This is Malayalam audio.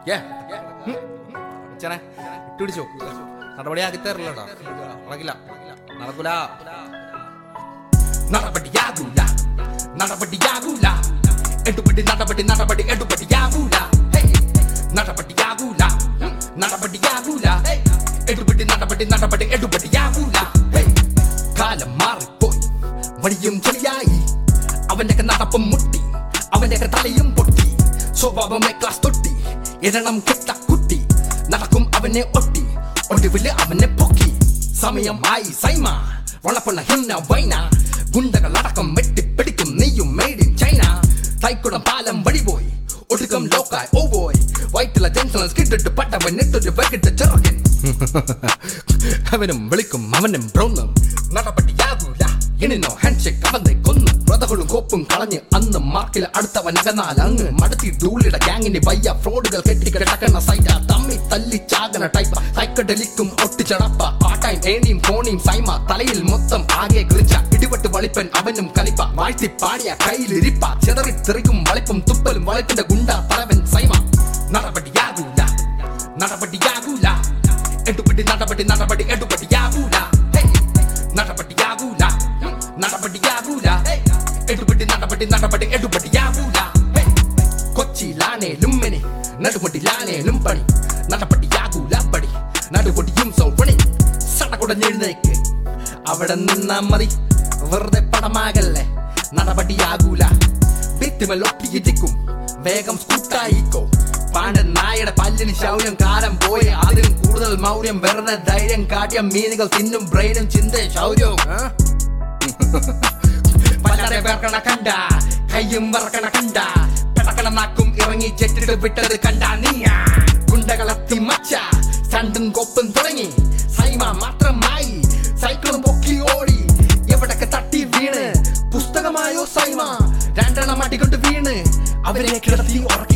ഏ അച്ഛനെ ഇട്ടുപിടിച്ചോ നടപടിയാക്കി തരില്ലടാ നടക്കില്ല നടക്കൂല നടപടിയാകൂല നടപടിയാകൂല എടുപടി നടപടി നടപടി എടുപടിയാകൂല ഹേയ്. നടപടിയാകൂല ഉം. നടപടിയാകൂല എടുപടി നടപടി നടപടി എടുപടിയാകൂല ഹേയ്. കാലം മാറിപ്പോയി വഴിയും ചെളിയായി അവന്റെ നടപ്പും മുട്ടി അവന്റെ തലയും പൊട്ടി സ്വഭാവമേ ക്ലാസ് തൊട്ടി എരണം കെട്ട കുട്ടി നടക്കും അവനെ ഒട്ടി ഒടുവില് അവനെ പൊക്കി സമയം ആയി സൈമ വളപ്പുള്ള ഹിന്ന വൈന ഗുണ്ടകൾ അടക്കം വെട്ടിപ്പിടിക്കും നെയ്യും മെയ്ഡ് ഇൻ ചൈന തൈക്കുടം പാലം വഴി പോയി ഒടുക്കം ലോക്കായി ഓ ബോയ് വൈറ്റില ജംഗ്ഷനിൽ സ്കിട്ടിട്ട് പട്ടവൻ ഇട്ടൊരു വെക്കിട്ട് ചെറുകൻ അവനും വിളിക്കും അവനും ബ്രൗന്നും നടപടിയാകൂല ഇനിനോ ഹാൻഡ്ഷേക്ക് അവന്റെ കൊന്നു ബ്രതകളും കോപ്പും കളഞ്ഞ് അന്ന് മാർക്കിൽ അടുത്തവൻ അകന്നാൽ അങ്ങ് മടത്തി ഡൂളിയുടെ ഗ്യാങ്ങിന് വയ്യ ഫ്രോഡുകൾ കെട്ടിക്കിടക്കണ സൈറ്റ തമ്മി തല്ലി ചാകണ ടൈപ്പ സൈക്കഡലിക്കും ഒട്ടിച്ചടപ്പ പാട്ടായും ഏണിയും ഫോണിയും സൈമ തലയിൽ മൊത്തം ആകെ കിളിച്ച ഇടിവെട്ട് വളിപ്പൻ അവനും കലിപ്പ വാഴ്ത്തി പാടിയ കയ്യിലിരിപ്പ ചെതറി തെറിക്കും വളിപ്പും തുപ്പലും വളിപ്പിന്റെ ഗുണ്ട തലവൻ സൈമ നടപടിയാകൂല നടപടിയാകൂല എടുപടി നടപടി നടപടി എടുപടിയാകൂല ഹേയ്. നടപടിയാകൂല ഉം. നടപടിയാകൂല എടുപടി നടപടി നടപടി എടുപടിയാകൂല ഹേയ്. കൊച്ചിയിലാണേലും മെനി നടുപടിയിലാണേലും പണി നടപടിയാകൂല പടി നടുപടിയും സൗപണി സടകുടഞ്ഞെഴുന്നേക്ക് അവിടെ നിന്നാ മതി വെറുതെ പടമാകല്ലേ നടപടിയാകൂല ഭിത്തിമലൊട്ടിയിരിക്കും വേഗം സ്കൂട്ടായിക്കോ പാണ്ഡൻ നായയുടെ പല്ലിന് ശൗര്യം കാലം പോയി അതിലും കൂടുതൽ മൗര്യം വെറുതെ ധൈര്യം കാട്ടിയ മീനുകൾ തിന്നും ബ്രെയിനും ചിന്തയും ശൗര്യവും ആ? വല്ലാതെ വേർക്കണ കണ്ട കയ്യും വറക്കണ കണ്ട പെടക്കണ നാക്കും ഇറങ്ങി ചെട്ടിട്ട് വിട്ടത് കണ്ട നീയാ ഗുണ്ടകളത്തി മച്ച സണ്ടും കൊപ്പും തുടങ്ങി സൈമ മാത്രമായി സൈക്കിളും പൊക്കി ഓടി എവിടൊക്കെ തട്ടി വീണ് പുസ്തകമായോ സൈമ രണ്ടെണ്ണം അടികൊണ്ട് വീണ് അവരെ കിടത്തി ഉറക്കി